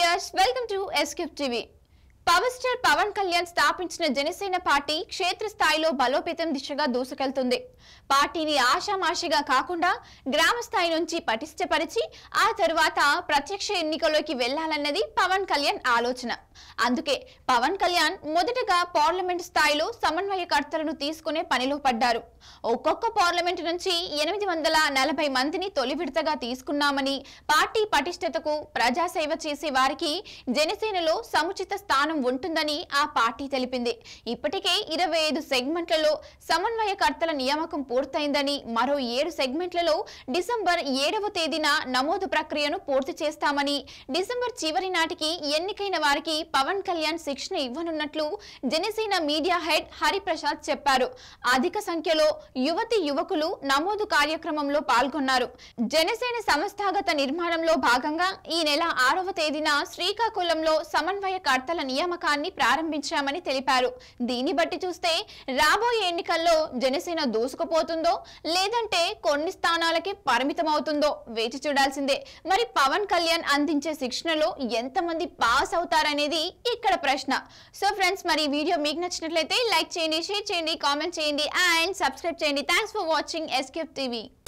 viewers welcome to escape TV power star Pawan Kalyan స్థాపించిన Janasena party క్షేత్రస్థాయిలో బలోపేతం దిశగా దూసుకెళ్తుంది పార్టీని ఆషామాషిగా కాకుండా గ్రామ స్థాయి నుంచి పటిష్టపరిచి ఆ తరువాత ప్రత్యక్ష ఎన్నికల్లోకి వెళ్లాలన్నది పవన్ కళ్యాణ్ ఆలోచన అందుకే పవన్ కళ్యాణ్ మొదటగా పార్లమెంట్ స్థాయిలో సమన్వయకర్తలను తీసుకునే పనిలో పడ్డారు ఒక్కొక్క పార్లమెంటు నుంచి ఎనిమిది వందల నలభై మందిని తొలి విడతగా తీసుకున్నామని పార్టీ పటిష్టతకు ప్రజాసేవ చేసే వారికి జనసేనలో సముచిత స్థానం ఉంటుందని ఆ పార్టీ తెలిపింది ఇప్పటికే ఇరవై ఐదు సెగ్మెంట్లలో సమన్వయకర్తల నియామకం పూర్తయిందని మరో ఏడు సెగ్మెంట్లలో డిసెంబర్ ఏడవ తేదీన నమోదు ప్రక్రియను పూర్తి చేస్తామని డిసెంబర్ చివరి నాటికి ఎన్నికైన వారికి పవన్ కళ్యాణ్ శిక్షణ ఇవ్వనున్నట్లు జనసేన మీడియా హెడ్ హరిప్రసాద్ చెప్పారు అధిక సంఖ్యలో యువతి యువకులు నమోదు కార్యక్రమంలో పాల్గొన్నారు జనసేన సంస్థాగత నిర్మాణంలో భాగంగా ఈ నెల ఆరవ తేదీన శ్రీకాకుళంలో సమన్వయకర్తల నియామకాన్ని ప్రారంభించామని తెలిపారు దీన్ని బట్టి చూస్తే రాబోయే ఎన్నికల్లో జనసేన దూసుకుపోతుందో లేదంటే కొన్ని స్థానాలకే పరిమితమవుతుందో వేచి చూడాల్సిందే మరి పవన్ కళ్యాణ్ అందించే శిక్షణలో ఎంతమంది పాస్ అవుతారనేది ఇక్కడ ప్రశ్న సో ఫ్రెండ్స్ మరి ఈ వీడియో మీకు నచ్చినట్లయితే లైక్ చేయండి షేర్ చేయండి కామెంట్ చేయండి అండ్ సబ్స్క్రైబ్ చేయండి thanks for watching escape TV